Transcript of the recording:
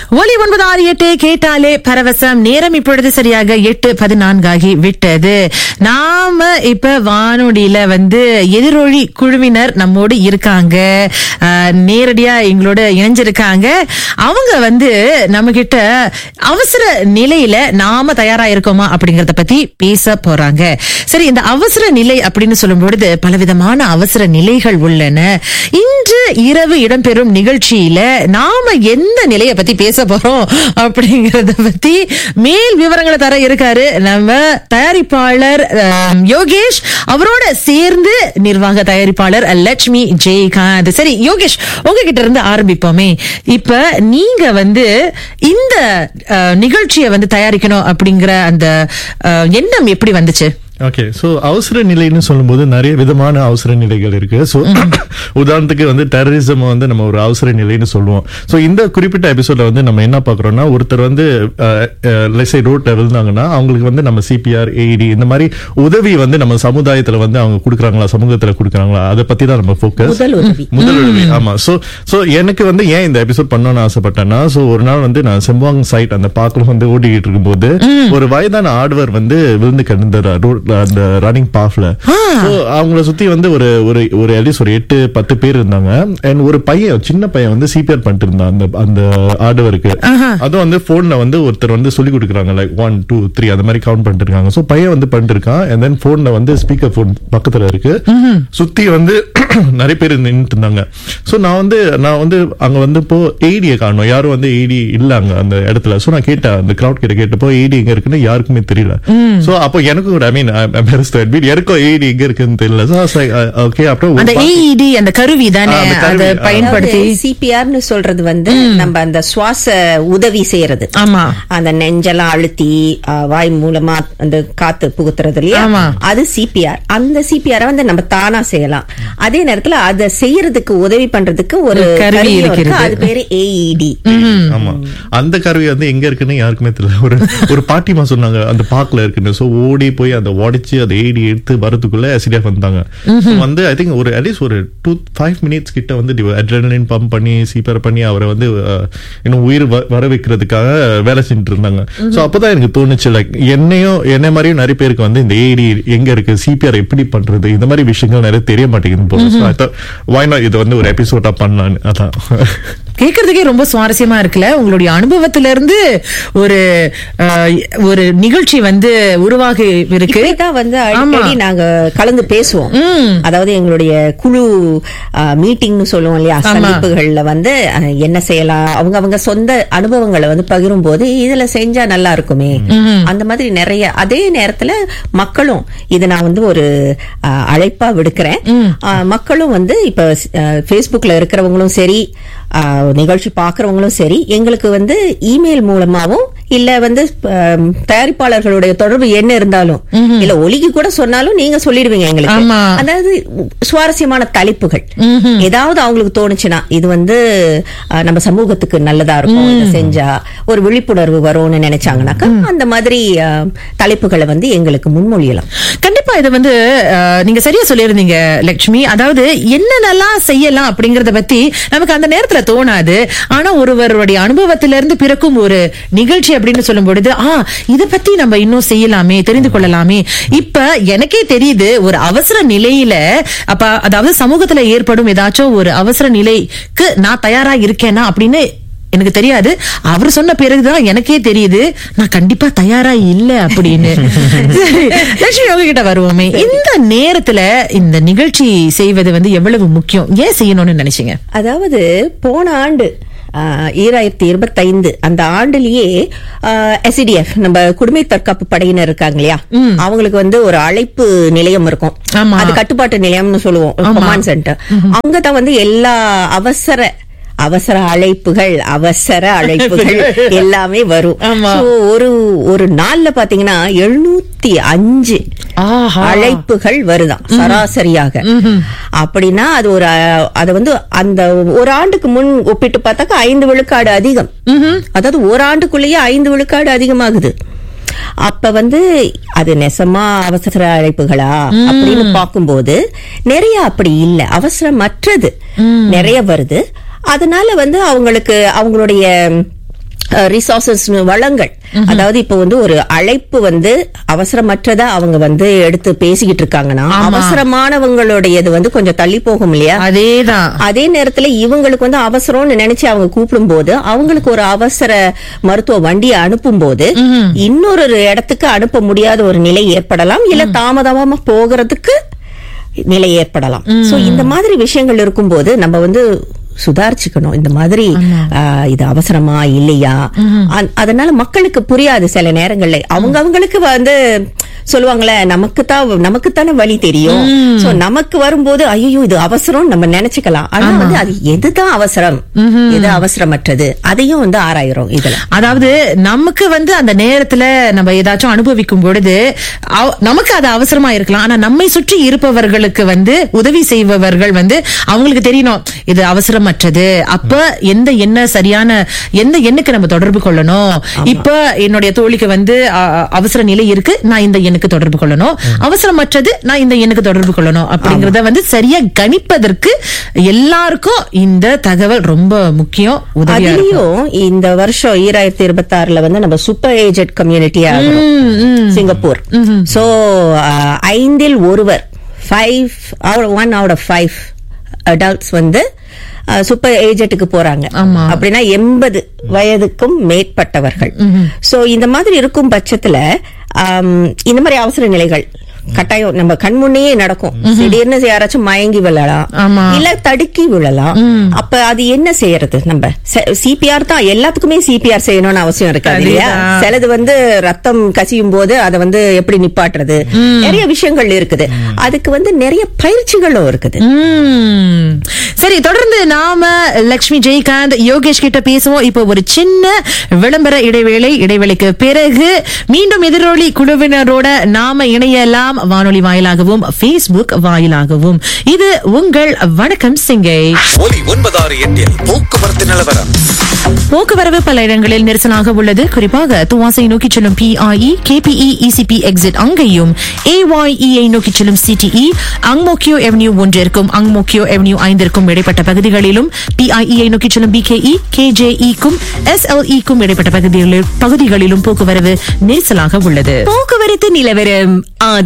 ஒலி ஒன்பது ஆறு எட்டு கேட்டாலே பரவசம் நேரம் இப்பொழுது சரியாக எட்டு பதினான்காகி விட்டது நாம இப்ப வானொலியில வந்து எதிரொலி குழுவினர் நம்மோடு இருக்காங்க அஹ், நேரடியா எங்களோட இணைஞ்சிருக்காங்க அவங்க வந்து நம்ம கிட்ட அவசர நிலையில நாம தயாரா இருக்கோமா அப்படிங்கறத பத்தி பேச போறாங்க சரி இந்த அவசர நிலை அப்படின்னு சொல்லும் பொழுது பலவிதமான அவசர நிலைகள் உள்ளன இன்று இரவு இடம்பெறும் நிகழ்ச்சியில நாம எந்த நிலையை பத்தி பேச போறோம் அப்படிங்கறத பத்தி மேல் விவரங்களை தர இருக்காரு நம்ம தயாரிப்பாளர் அஹ், யோகேஷ் அவரோட சேர்ந்து நிர்வாக தயாரிப்பாளர் லட்சுமி ஜெயகாந்த் சரி யோகேஷ் உங்ககிட்ட இருந்து ஆரம்பிப்போமே இப்ப நீங்க வந்து இந்த அஹ், நிகழ்ச்சியை வந்து தயாரிக்கணும் அப்படிங்கிற அந்த அஹ், எண்ணம் எப்படி வந்துச்சு ஓகே சோ அவசர நிலைன்னு சொல்லும்போது நிறைய விதமான அவசர நிலைகள் இருக்கு சோ உதாரணத்துக்கு வந்து டெரரிசம் வந்து நம்ம ஒரு அவசர நிலைன்னு சொல்லுவோம் சோ இந்த குறிப்பிட்ட எபிசோட்ல வந்து நம்ம என்ன பாக்குறோம்னா ஒருத்தர் வந்து லெசை ரோட்ல விழுந்தாங்கன்னா அவங்களுக்கு வந்து நம்ம சிபிஆர் ஏடி இந்த மாதிரி உதவி வந்து நம்ம சமுதாயத்துல வந்து அவங்க கொடுக்குறாங்களா சமூகத்துல கொடுக்குறாங்களா அதை பத்தி தான் நம்ம ஃபோக்கஸ் முதல் உதவி முதல் உதவி ஆமா சோ சோ எனக்கு வந்து ஏன் இந்த எபிசோட் பண்ணணும்னு ஆசைப்பட்டேன்னா சோ ஒரு நாள் வந்து நான் செம்பாங் சைட் அந்த பார்க்கல வந்து ஓடிக்கிட்டு இருக்கும்போது ஒரு வயதான ஆடவர் வந்து விழுந்து கிடந்தார் ரோட்ல அந்த ரன்னிங் பாஃப்ல சோ அவங்கள சுத்தி வந்து ஒரு ஒரு ஒரு அட்லீஸ்ட் ஒரு எட்டு பத்து பேர் இருந்தாங்க அண்ட் ஒரு பையன் சின்ன பையன் வந்து சிபிஆர் பண்ணிட்டு இருந்தான் அந்த அந்த ஆடவருக்கு அதுவும் வந்து போன்ல வந்து ஒருத்தர் வந்து சொல்லி கொடுக்குறாங்க லைக் ஒன் டூ த்ரீ அந்த மாதிரி கவுண்ட் பண்ணிட்டு இருக்காங்க சோ பையன் வந்து பண்ணிட்டு இருக்கான் அண்ட் தென் போன்ல வந்து ஸ்பீக்கர் போன் பக்கத்துல இருக்கு சுத்தி வந்து நிறைய பேர் நின்னுட்டு இருந்தாங்க சோ நான் வந்து நான் வந்து அங்க வந்து இப்போ ஏடிய காணோம் யாரும் வந்து ஏடி இல்ல அங்க அந்த இடத்துல சோ நான் கேட்டேன் அந்த கிரௌட் கிட்ட கேட்டப்போ ஏடி எங்க இருக்குன்னு யாருக்குமே தெரியல சோ அப்போ எனக்கும் ஐ மீன் எனக்கும் ஏடி எங்க இருக்குன்னு தெரியல சோ ஓகே அப்புறம் அந்த ஒரு பா- ஏஇடி அந்த கருவி தானே ஆ, அந்த கருவி, அதை ஆ. பயன்படுத்தி சிபிஆர்னு சொல்றது வந்து நம்ம அந்த சுவாச உதவி செய்யறது ஆமா அந்த நெஞ்செல்லாம் அழுத்தி ஆ, வாய் மூலமா அந்த காத்து புகுத்துறது இல்லையா ஆமா. அது சிபிஆர் அந்த சிபிஆர் வந்து நம்ம தானா செய்யலாம் அதே நேரத்துல அதை செய்யறதுக்கு உதவி பண்றதுக்கு ஒரு ஒரு கருவி கருவியும் இருக்கு இருக்கிறது. அது பேரு ஏஇடி ஆமா அந்த கருவி வந்து எங்க இருக்குன்னு யாருக்குமே தெரியல ஒரு ஒரு பாட்டிமா சொன்னாங்க அந்த பாக்குல இருக்குன்னு சோ ஓடி போய் அந்த உடைச்சு அதை ஏடி எடுத்து வரதுக்குள்ள எஸ்டிஎஃப் வந்தாங்க So வந்து ஐ திங்க் ஒரு அட்லீஸ்ட் ஒரு டூ ஃபைவ் மினிட்ஸ் கிட்ட வந்து அட்ரனலின் பம்ப் பண்ணி சீப்பர் பண்ணி அவரை வந்து அஹ், இன்னும் உயிர் வ- வர வைக்கிறதுக்காக வேலை செஞ்சுட்டு இருந்தாங்க சோ அப்பதான் எனக்கு தோணுச்சு லைக் என்னையும் என்ன மாதிரியும் நிறைய பேருக்கு வந்து இந்த ஏடி எங்க இருக்கு சிபிஆர் எப்படி பண்றது இந்த மாதிரி விஷயங்கள் நிறைய தெரிய மாட்டேங்குது போல வாய் நாட் இது வந்து ஒரு எபிசோடா பண்ணலான்னு அதான் கேக்குறதுக்கே ரொம்ப சுவாரஸ்யமா இருக்குல்ல உங்களுடைய அனுபவத்துல இருந்து ஒரு அஹ், ஒரு நிகழ்ச்சி வந்து உருவாகி இருக்கு இப்படிதான் வந்து அடிக்கடி நாங்க கலந்து பேசுவோம் அதாவது எங்களுடைய குழு மீட்டிங்னு சொல்லுவோம் இல்லையா ஆமா. சந்திப்புகள்ல வந்து அஹ், என்ன செய்யலாம் அவங்க அவங்க சொந்த அனுபவங்களை வந்து பகிரும் போது இதுல செஞ்சா நல்லா இருக்குமே அந்த மாதிரி நிறைய அதே நேரத்துல மக்களும் இது நான் வந்து ஒரு அஹ், அழைப்பா விடுக்கிறேன் அஹ், மக்களும் வந்து இப்ப பேஸ்புக்ல இருக்கிறவங்களும் சரி அஹ், நிகழ்ச்சி பாக்குறவங்களும் சரி எங்களுக்கு வந்து இமெயில் மூலமாவும் இல்ல வந்து அஹ், தயாரிப்பாளர்களுடைய தொடர்பு என்ன இருந்தாலும் இல்ல ஒலிக்கு கூட சொன்னாலும் நீங்க சொல்லிடுவீங்க எங்களுக்கு ஆமா. அதாவது சுவாரஸ்யமான தலைப்புகள் ஏதாவது அவங்களுக்கு தோணுச்சுன்னா இது வந்து அஹ், நம்ம சமூகத்துக்கு நல்லதா இருக்கும் இதை செஞ்சா ஒரு விழிப்புணர்வு வரும்னு நினைச்சாங்கன்னாக்கா அந்த மாதிரி அஹ், தலைப்புகளை வந்து எங்களுக்கு முன்மொழியலாம் கண்டிப்பா இது வந்து அஹ், நீங்க சரியா சொல்லியிருந்தீங்க லட்சுமி அதாவது என்னென்னலாம் செய்யலாம் அப்படிங்கறத பத்தி நமக்கு அந்த நேரத்துல தோணாது ஆனா ஒருவருடைய அனுபவத்திலிருந்து பிறக்கும் ஒரு நிகழ்ச்சி அப்படின்னு சொல்லும் பொழுது ஆ இத பத்தி நம்ம இன்னும் செய்யலாமே தெரிந்து கொள்ளலாமே இப்ப எனக்கே தெரியுது ஒரு அவசர நிலையில அப்ப அதாவது சமூகத்துல ஏற்படும் ஏதாச்சும் ஒரு அவசர நிலைக்கு நான் தயாரா இருக்கேனா அப்படின்னு எனக்கு தெரியாது அவர் சொன்ன பிறகுதான் எனக்கே தெரியுது நான் கண்டிப்பா தயாரா இல்ல அப்படின்னு சரி, லட்சுமி உங்ககிட்ட வருவோமே இந்த நேரத்துல இந்த நிகழ்ச்சி செய்வது வந்து எவ்வளவு முக்கியம் ஏன் செய்யணும்னு நினைச்சீங்க அதாவது போன ஆண்டு ஈராயிரத்தி இருபத்தைந்து அந்த ஆண்டுலயே எஸ்டிஎஃப் நம்ம குடிமை தற்காப்பு படையினர் இருக்காங்க இல்லையா அவங்களுக்கு வந்து ஒரு அழைப்பு நிலையம் இருக்கும் ஆமா. அது கட்டுப்பாட்டு நிலையம்னு சொல்லுவோம் கமாண்ட் சென்டர் அங்கதான் வந்து எல்லா அவசர அவசர அழைப்புகள் அவசர அழைப்புகள் எல்லாமே வரும் ஆமா. So, ஒரு ஒரு நாள்ல பாத்தீங்கன்னா எழுநூத்தி அஞ்சு ஆஹா. அழைப்புகள் வருதாம் சராசரியாக அப்படின்னா அது ஒரு அஹ், அது வந்து அந்த ஒரு ஆண்டுக்கு முன் ஒப்பிட்டு பார்த்தாக்கா ஐந்து விழுக்காடு அதிகம் அதாவது ஒரு ஆண்டுக்குள்ளேயே ஐந்து விழுக்காடு அதிகமாகுது அப்ப வந்து அது நெசமா அவசர அழைப்புகளா அப்படின்னு பார்க்கும்போது நிறைய அப்படி இல்ல அவசரமற்றது நிறைய வருது அதனால வந்து அவங்களுக்கு அவங்களுடைய ரிசோர்சஸ் வளங்கள் அதாவது இப்ப வந்து ஒரு அழைப்பு வந்து அவசரமற்றதா அவங்க வந்து எடுத்து பேசிக்கிட்டு இருக்காங்கன்னா அவசரமானவங்களுடையது வந்து கொஞ்சம் தள்ளி போகும் இல்லையா அதேதான் அதே நேரத்துல இவங்களுக்கு வந்து அவசரம்னு நினைச்சு அவங்க கூப்பிடும் போது அவங்களுக்கு ஒரு அவசர மருத்துவ வண்டியை அனுப்பும் போது இன்னொரு இடத்துக்கு அனுப்ப முடியாத ஒரு நிலை ஏற்படலாம் இல்ல தாமதமா போகிறதுக்கு நிலை ஏற்படலாம் சோ இந்த மாதிரி விஷயங்கள் இருக்கும்போது நம்ம வந்து சுதாரிச்சுக்கணும் இந்த மாதிரி ஆ, இது அவசரமா இல்லையா அ- அதனால மக்களுக்கு புரியாது சில நேரங்கள்ல அவங்க அவங்களுக்கு வந்து சொல்லுவாங்களே நமக்கு தான் நமக்கு தானே வழி தெரியும் சோ நமக்கு வரும்போது ஐயோ இது அவசரம் நம்ம நினைச்சுக்கலாம் ஆனா வந்து அது எதுதான் அவசரம் எது அவசரமற்றது அதையும் வந்து ஆராயிரும் இதுல அதாவது நமக்கு வந்து அந்த நேரத்துல நம்ம ஏதாச்சும் அனுபவிக்கும் பொழுது அவ- நமக்கு அது அவசரமா இருக்கலாம் ஆனா நம்மை சுற்றி இருப்பவர்களுக்கு வந்து உதவி செய்பவர்கள் வந்து அவங்களுக்கு தெரியணும் இது அவசரமற்றது அப்ப எந்த என்ன சரியான எந்த எண்ணுக்கு நம்ம தொடர்பு கொள்ளணும் இப்ப என்னுடைய தோழிக்கு வந்து அ, அவசர நிலை இருக்கு நான் இந்த எண்ணுக்கு தொடர்பு கொள்ளணும் அவசரமற்றது நான் இந்த எண்ணுக்கு தொடர்பு கொள்ளணும் அப்படிங்கறத வந்து சரியா கணிப்பதற்கு எல்லாருக்கும் இந்த தகவல் ரொம்ப முக்கியம் உதவியா இருக்கும். அதுலயும் இந்த வருஷம் ஈராயிரத்தி இருபத்தி ஆறுல வந்து நம்ம சூப்பர் ஏஜெட் கம்யூனிட்டியா சிங்கப்பூர் சோ ஐந்தில் ஒருவர் five one out of five adults வந்து சூப்பர் ஏஜெட்டுக்கு போறாங்க அப்படின்னா எண்பது வயதுக்கும் மேற்பட்டவர்கள் சோ இந்த மாதிரி இருக்கும் பட்சத்துல ஆம், இந்த மாதிரி அவசர நிலைகள் கட்டாயம் நம்ம கண் முன்னையே நடக்கும் திடீர்னு யாராச்சும் மயங்கி விழலாம் ஆமா. இல்ல தடுக்கி விழலாம் அப்ப அது என்ன செய்யறது நம்ம சிபிஆர் தான் எல்லாத்துக்குமே சிபிஆர் செய்யணும்னு அவசியம் இருக்காது இல்லையா அதேதான். சிலது வந்து ரத்தம் கசியும் போது அதை வந்து எப்படி நிப்பாட்டுறது நிறைய விஷயங்கள் இருக்குது அதுக்கு வந்து நிறைய பயிற்சிகளும் இருக்குது ம். சரி தொடர்ந்து நாம லக்ஷ்மி ஜெயகாந்த் யோகேஷ் கிட்ட பேசுவோம் இப்போ ஒரு சின்ன விளம்பர இடைவேளை இடைவேளைக்கு பிறகு மீண்டும் எதிரொலி குழுவினரோட நாம இணையலாம் வானொலி வாயிலாகவும் Facebook வாயிலாகவும் இது உங்கள் வணக்கம் சிங்கை ஒலி ஒன்பதாறு எட்டில் போக்குவரத்து நிலவரம் போக்குவரவு பல இடங்களில் நெரிசலாக உள்ளது குறிப்பாக துவாசை நோக்கி செல்லும் பிஐஇ கேபிஇ இசிபி எக்ஸிட் அங்கேயும் ஏஒய்இஐ நோக்கி செல்லும் சிடிஇ அங்மோக்கியோ எவன்யூ ஒன்றிற்கும் அங்மோக்கியோ எவன்யூ ஐந்திற்கும் இடைப்பட்ட பகுதிகளிலும் பிஐஇஐ நோக்கி செல்லும் பிகேஇ கேஜேஇக்கும் எஸ்எல்இக்கும் இடைப்பட்ட பகுதிகளில் பகுதிகளிலும் போக்குவரவு நெரிசலாக உள்ளது போக்குவரத்து நிலவரம் ஆதரவு